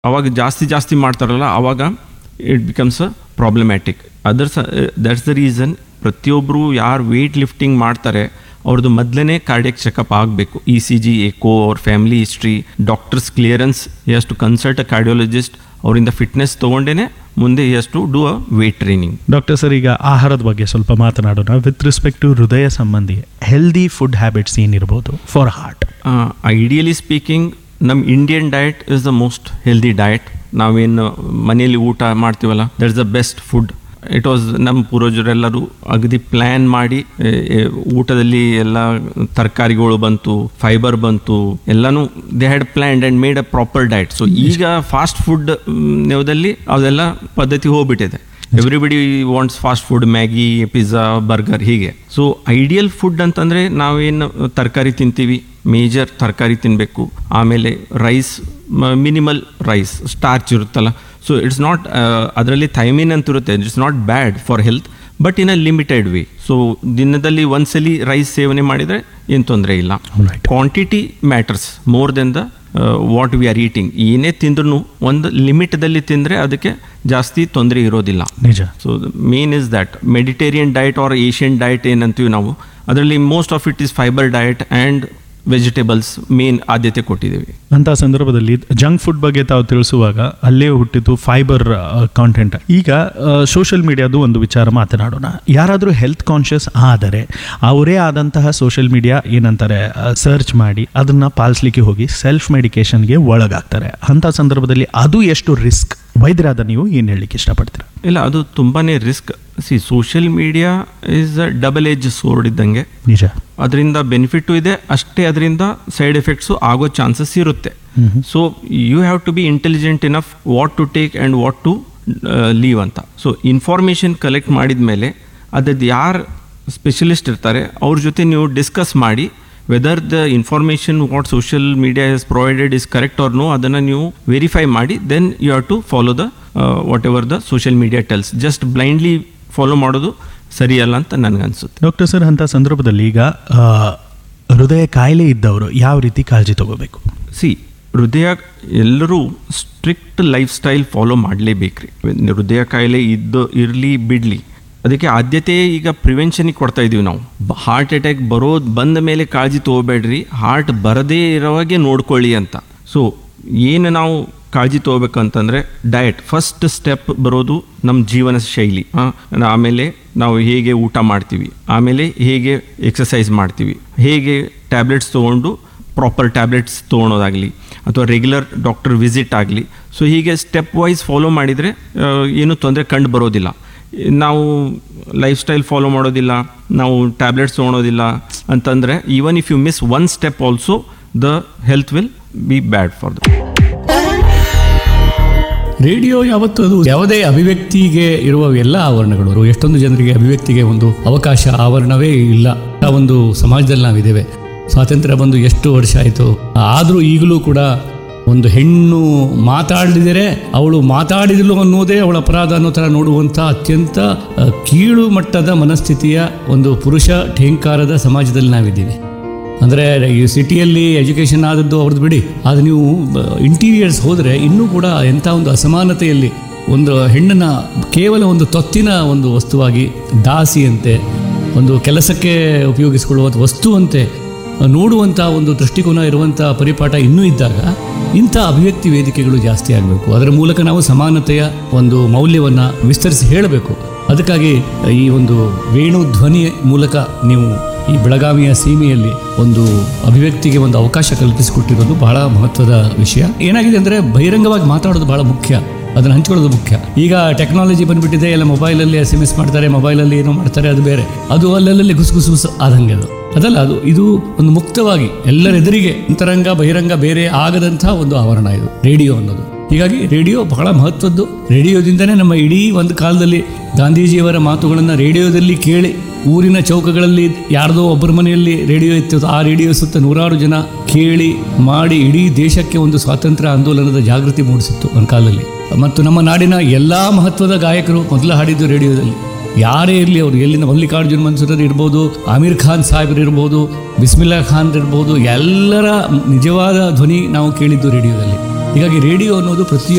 ಅವಾಗ ಜಾಸ್ತಿ ಜಾಸ್ತಿ ಮಾಡ್ತಾರಲ್ಲ ಅವಾಗ it becomes a problematic others that's the reason ಪ್ರತಿಯೊಬ್ಬರು ಯಾರು ವೆಯ್ಟ್ ಲಿಫ್ಟಿಂಗ್ ಮಾಡ್ತಾರೆ ಅವ್ರದ್ದು ಮೊದಲನೇ ಕಾರ್ಡಿಯಕ್ ಚೆಕಪ್ ಆಗಬೇಕು ಇ ಸಿ ಜಿ ಎಕೋ ಅವ್ರ family history doctors clearance is to consult a cardiologist ಅವರಿಂದ ಫಿಟ್ನೆಸ್ ತೊಗೊಂಡೇ ಮುಂದೆ is to do a weight training doctor sir ಈಗ ಆಹಾರದ ಬಗ್ಗೆ ಸ್ವಲ್ಪ ಮಾತನಾಡೋಣ ವಿತ್ ರೆಸ್ಪೆಕ್ಟ್ ಟು ಹೃದಯ ಸಂಬಂಧಿ ಹೆಲ್ದಿ ಫುಡ್ ಹ್ಯಾಬಿಟ್ಸ್ ಏನಿರ್ಬೋದು ಫಾರ್ ಹಾರ್ಟ್ ಐಡಿಯಲಿ ಸ್ಪೀಕಿಂಗ್ ನಮ್ಮ Indian diet is the most healthy diet ನಾವೇನು ಮನೆಯಲ್ಲಿ ಊಟ ಮಾಡ್ತೀವಲ್ಲ that's the best food it was ನಮ್ಮ ಪೂರ್ವಜರೆಲ್ಲರೂ ಅಗದಿ ಪ್ಲ್ಯಾನ್ ಮಾಡಿ ಎ, ಎ, ಊಟದಲ್ಲಿ ಎಲ್ಲ ತರಕಾರಿಗಳು ಬಂತು ಫೈಬರ್ ಬಂತು ಎಲ್ಲನೂ they had planned and made a proper diet so ಈಗ ಫಾಸ್ಟ್ ಫುಡ್ ನೆವದಲ್ಲಿ ಅದೆಲ್ಲ ಪದ್ಧತಿ ಹೋಗ್ಬಿಟ್ಟಿದೆ everybody wants fast food Maggi pizza burger ಹೀಗೆ ಸೊ ಐಡಿಯಲ್ ಫುಡ್ ಅಂತಂದರೆ ನಾವೇನು ತರಕಾರಿ ತಿಂತೀವಿ ಮೇಜರ್ ತರಕಾರಿ ತಿನ್ನಬೇಕು ಆಮೇಲೆ ರೈಸ್ ಮಿನಿಮಲ್ ರೈಸ್ ಸ್ಟಾರ್ಚ್ ಇರುತ್ತಲ್ಲ ಸೊ ಇಟ್ಸ್ ನಾಟ್ ಅದರಲ್ಲಿ ಥೈಮಿನ್ ಅಂತ ಇರುತ್ತೆ it's not bad for health but in a limited way so ದಿನದಲ್ಲಿ ಒಂದ್ಸಲಿ ರೈಸ್ ಸೇವನೆ ಮಾಡಿದರೆ ಏನು ತೊಂದರೆ ಇಲ್ಲ Right. Quantity matters more than the what we are eating ಏನೇ ತಿಂದ್ರೂ ಒಂದು ಲಿಮಿಟ್ದಲ್ಲಿ ತಿಂದರೆ ಅದಕ್ಕೆ ಜಾಸ್ತಿ ತೊಂದರೆ ಇರೋದಿಲ್ಲ ನಿಜ so main is that Mediterranean diet or Asian diet ಏನಂತೀವಿ ನಾವು ಅದರಲ್ಲಿ most of it is fibre diet and vegetables main ಆದ್ಯತೆ ಕೊಟ್ಟಿದ್ದೀವಿ ಅಂತ ಸಂದರ್ಭದಲ್ಲಿ ಜಂಕ್ ಫುಡ್ ಬಗ್ಗೆ ತಾವು ತಿಳಿಸುವಾಗ ಅಲ್ಲೇ ಹುಟ್ಟಿತು ಫೈಬರ್ ಕಾಂಟೆಂಟ್ ಈಗ ಸೋಷಿಯಲ್ ಮೀಡಿಯಾದು ಒಂದು ವಿಚಾರ ಮಾತನಾಡೋಣ ಯಾರಾದರೂ ಹೆಲ್ತ್ ಕಾನ್ಷಿಯಸ್ ಆದರೆ ಅವರೇ ಆದಂತಹ ಸೋಷಿಯಲ್ ಮೀಡಿಯಾ ಏನಂತಾರೆ ಸರ್ಚ್ ಮಾಡಿ ಅದನ್ನ ಪಾಲಿಸ್ಲಿಕ್ಕೆ ಹೋಗಿ ಸೆಲ್ಫ್ ಮೆಡಿಕೇಶನ್ಗೆ ಒಳಗಾಗ್ತಾರೆ ಅಂತ ಸಂದರ್ಭದಲ್ಲಿ ಅದು ಎಷ್ಟು ರಿಸ್ಕ್ ವೈದ್ಯರಾದ ನೀವು ಏನು ಹೇಳಲಿಕ್ಕೆ ಇಷ್ಟಪಡ್ತೀರಾ ಇಲ್ಲ ಅದು ತುಂಬಾ ರಿಸ್ಕ್ ಸಿ social media is a double edge sword ಇದ್ದಂಗೆ ನಿಜ ಅದರಿಂದ ಬೆನಿಫಿಟ್ಟು ಇದೆ ಅಷ್ಟೇ ಅದರಿಂದ ಸೈಡ್ ಎಫೆಕ್ಟ್ಸು ಆಗೋ ಚಾನ್ಸಸ್ ಇರುತ್ತೆ so you have to be intelligent enough what to take and what to leave ಅಂತ ಸೊ ಇನ್ಫಾರ್ಮೇಷನ್ ಕಲೆಕ್ಟ್ ಮಾಡಿದ ಮೇಲೆ ಅದದ್ದು ಯಾರು ಸ್ಪೆಷಲಿಸ್ಟ್ ಇರ್ತಾರೆ ಅವ್ರ ಜೊತೆ ನೀವು ಡಿಸ್ಕಸ್ ಮಾಡಿ whether the information what social media is provided is correct or no ಅದನ್ನು ನೀವು ವೆರಿಫೈ ಮಾಡಿ then you have to follow the whatever the social media tells just blindly follow ಮಾಡೋದು ಸರಿಯಲ್ಲ ಅಂತ ನನಗನ್ಸುತ್ತೆ ಡಾಕ್ಟರ್ ಸರ್ ಅಂತ ಸಂದರ್ಭದಲ್ಲಿ ಈಗ ಆ, ಹೃದಯ ಕಾಯಿಲೆ ಇದ್ದವರು ಯಾವ ರೀತಿ ಕಾಳಜಿ ತಗೋಬೇಕು ಸಿ ಹೃದಯ ಎಲ್ಲರೂ ಸ್ಟ್ರಿಕ್ಟ್ ಲೈಫ್ ಸ್ಟೈಲ್ ಫಾಲೋ ಮಾಡಲೇಬೇಕ್ರಿ ಹೃದಯ ಕಾಯಿಲೆ ಇದ್ದು ಇರಲಿ ಬಿಡಲಿ ಅದಕ್ಕೆ ಆದ್ಯತೆ ಈಗ ಪ್ರಿವೆನ್ಷನಿಗೆ ಕೊಡ್ತಾ ಇದೀವಿ ನಾವು ಹಾರ್ಟ್ ಅಟ್ಯಾಕ್ ಬರೋದು ಬಂದ ಮೇಲೆ ಕಾಳಜಿ ತೊಗೋಬೇಡ್ರಿ ಹಾರ್ಟ್ ಬರದೇ ಇರೋವಾಗೆ ನೋಡ್ಕೊಳ್ಳಿ ಅಂತ ಸೊ ಏನು ನಾವು ಕಾಳಜಿ ತೊಗೋಬೇಕಂತಂದರೆ ಡಯಟ್ ಫಸ್ಟ್ ಸ್ಟೆಪ್ ಬರೋದು ನಮ್ಮ ಜೀವನ ಶೈಲಿ ಆ, ಆಮೇಲೆ ನಾವು ಹೇಗೆ ಊಟ ಮಾಡ್ತೀವಿ ಆಮೇಲೆ ಹೇಗೆ ಎಕ್ಸಸೈಸ್ ಮಾಡ್ತೀವಿ ಹೇಗೆ ಟ್ಯಾಬ್ಲೆಟ್ಸ್ ತೊಗೊಂಡು ಪ್ರಾಪರ್ ಟ್ಯಾಬ್ಲೆಟ್ಸ್ ತೊಗೊಳೋದಾಗಲಿ ಅಥವಾ ರೆಗ್ಯುಲರ್ ಡಾಕ್ಟರ್ ವಿಸಿಟ್ ಆಗಲಿ ಸೊ ಹೀಗೆ ಸ್ಟೆಪ್ ವೈಸ್ ಫಾಲೋ ಮಾಡಿದರೆ ಏನೂ ತೊಂದರೆ ಕಂಡು ಬರೋದಿಲ್ಲ ನಾವು ಲೈಫ್ ಸ್ಟೈಲ್ ಫಾಲೋ ಮಾಡೋದಿಲ್ಲ ನಾವು ಟ್ಯಾಬ್ಲೆಟ್ಸ್ ತೊಗೊಳೋದಿಲ್ಲ ಅಂತಂದರೆ even if you miss one step also the health will be bad for the radio ಯಾವತ್ತೂ ಅದು ಯಾವುದೇ ಅಭಿವ್ಯಕ್ತಿಗೆ ಇರುವ ಎಲ್ಲ ಆವರಣಗಳು ಎಷ್ಟೊಂದು ಜನರಿಗೆ ಅಭಿವ್ಯಕ್ತಿಗೆ ಒಂದು ಅವಕಾಶ ಆವರಣವೇ ಇಲ್ಲ ಆ ಒಂದು ಸಮಾಜದಲ್ಲಿ ನಾವಿದ್ದೇವೆ ಸ್ವಾತಂತ್ರ್ಯ ಬಂದು ಎಷ್ಟು ವರ್ಷ ಆಯಿತು ಆದರೂ ಈಗಲೂ ಕೂಡ ಒಂದು ಹೆಣ್ಣು ಮಾತಾಡಿದರೆ ಅವಳು ಮಾತಾಡಿದಳು ಅನ್ನೋದೇ ಅವಳ ಅಪರಾಧ ಅನ್ನೋ ಥರ ನೋಡುವಂಥ ಅತ್ಯಂತ ಆ, ಕೀಳು ಮಟ್ಟದ ಮನಸ್ಥಿತಿಯ ಒಂದು ಪುರುಷ ಠೇಂಕಾರದ ಸಮಾಜದಲ್ಲಿ ನಾವಿದ್ದೀವಿ ಅಂದರೆ ಈ ಸಿಟಿಯಲ್ಲಿ ಎಜುಕೇಷನ್ ಆದದ್ದು ಅವ್ರದ್ದು ಬಿಡಿ ಆದರೆ ನೀವು ಇಂಟೀರಿಯರ್ಸ್ ಹೋದರೆ ಇನ್ನೂ ಕೂಡ ಎಂಥ ಒಂದು ಅಸಮಾನತೆಯಲ್ಲಿ ಒಂದು ಹೆಣ್ಣನ್ನು ಕೇವಲ ಒಂದು ತೊತ್ತಿನ ಒಂದು ವಸ್ತುವಾಗಿ ದಾಸಿಯಂತೆ ಒಂದು ಕೆಲಸಕ್ಕೆ ಉಪಯೋಗಿಸಿಕೊಳ್ಳುವ ವಸ್ತುವಂತೆ ನೋಡುವಂಥ ಒಂದು ದೃಷ್ಟಿಕೋನ ಇರುವಂಥ ಪರಿಪಾಠ ಇನ್ನೂ ಇದ್ದಾಗ ಇಂಥ ಅಭಿವ್ಯಕ್ತಿ ವೇದಿಕೆಗಳು ಜಾಸ್ತಿ ಆಗಬೇಕು ಅದರ ಮೂಲಕ ನಾವು ಸಮಾನತೆಯ ಒಂದು ಮೌಲ್ಯವನ್ನು ವಿಸ್ತರಿಸಿ ಹೇಳಬೇಕು ಅದಕ್ಕಾಗಿ ಈ ಒಂದು ವೇಣು ಧ್ವನಿ ಮೂಲಕ ನೀವು ಈ ಬೆಳಗಾವಿಯ ಸೀಮೆಯಲ್ಲಿ ಒಂದು ಅಭಿವ್ಯಕ್ತಿಗೆ ಒಂದು ಅವಕಾಶ ಕಲ್ಪಿಸಿಕೊಟ್ಟಿರೋದು ಬಹಳ ಮಹತ್ವದ ವಿಷಯ ಏನಾಗಿದೆ ಅಂದರೆ ಬಹಿರಂಗವಾಗಿ ಮಾತಾಡೋದು ಬಹಳ ಮುಖ್ಯ ಅದನ್ನು ಹಂಚ್ಕೊಳ್ಳೋದು ಮುಖ್ಯ ಈಗ ಟೆಕ್ನಾಲಜಿ ಬಂದ್ಬಿಟ್ಟಿದೆ ಎಲ್ಲ ಮೊಬೈಲಲ್ಲಿ ಎಸ್ ಎಮ್ ಎಸ್ ಮಾಡ್ತಾರೆ ಮೊಬೈಲಲ್ಲಿ ಏನೋ ಮಾಡ್ತಾರೆ ಅದು ಬೇರೆ ಅದು ಅಲ್ಲಲ್ಲಿ ಗುಸು ಗುಸು ಗುಸು ಆದಂಗೆ ಅದು ಅದಲ್ಲ ಅದು ಇದು ಒಂದು ಮುಕ್ತವಾಗಿ ಎಲ್ಲರೆದುರಿಗೆ ಅಂತರಂಗ ಬಹಿರಂಗ ಬೇರೆ ಆಗದಂಥ ಒಂದು ಆವರಣ ಇದು ರೇಡಿಯೋ ಅನ್ನೋದು ಹೀಗಾಗಿ ರೇಡಿಯೋ ಬಹಳ ಮಹತ್ವದ್ದು ರೇಡಿಯೋದಿಂದನೇ ನಮ್ಮ ಇಡೀ ಒಂದು ಕಾಲದಲ್ಲಿ ಗಾಂಧೀಜಿಯವರ ಮಾತುಗಳನ್ನು ರೇಡಿಯೋದಲ್ಲಿ ಕೇಳಿ ಊರಿನ ಚೌಕಗಳಲ್ಲಿ ಯಾರ್ದೋ ಒಬ್ಬರ ಮನೆಯಲ್ಲಿ ರೇಡಿಯೋ ಇತ್ತು ಆ ರೇಡಿಯೋ ಸುತ್ತ ನೂರಾರು ಜನ ಕೇಳಿ ಮಾಡಿ ಇಡೀ ದೇಶಕ್ಕೆ ಒಂದು ಸ್ವಾತಂತ್ರ್ಯ ಆಂದೋಲನದ ಜಾಗೃತಿ ಮೂಡಿಸಿತ್ತು ಒಂದು ಕಾಲದಲ್ಲಿ ಮತ್ತು ನಮ್ಮ ನಾಡಿನ ಎಲ್ಲ ಮಹತ್ವದ ಗಾಯಕರು ಮೊದಲು ಹಾಡಿದ್ದು ರೇಡಿಯೋದಲ್ಲಿ ಯಾರೇ ಇರಲಿ ಅವರು ಎಲ್ಲಿಂದ ಮಲ್ಲಿಕಾರ್ಜುನ್ ಮನ್ಸೂರರ್ ಇರ್ಬೋದು ಆಮೀರ್ ಖಾನ್ ಸಾಹೇಬ್ರು ಇರ್ಬೋದು ಬಿಸ್ಮಿಲ್ಲಾ ಖಾನ್ ಇರ್ಬೋದು ಎಲ್ಲರ ನಿಜವಾದ ಧ್ವನಿ ನಾವು ಕೇಳಿದ್ದು ರೇಡಿಯೋದಲ್ಲಿ ಹೀಗಾಗಿ ರೇಡಿಯೋ ಅನ್ನೋದು ಪ್ರತಿಯೊಬ್ಬ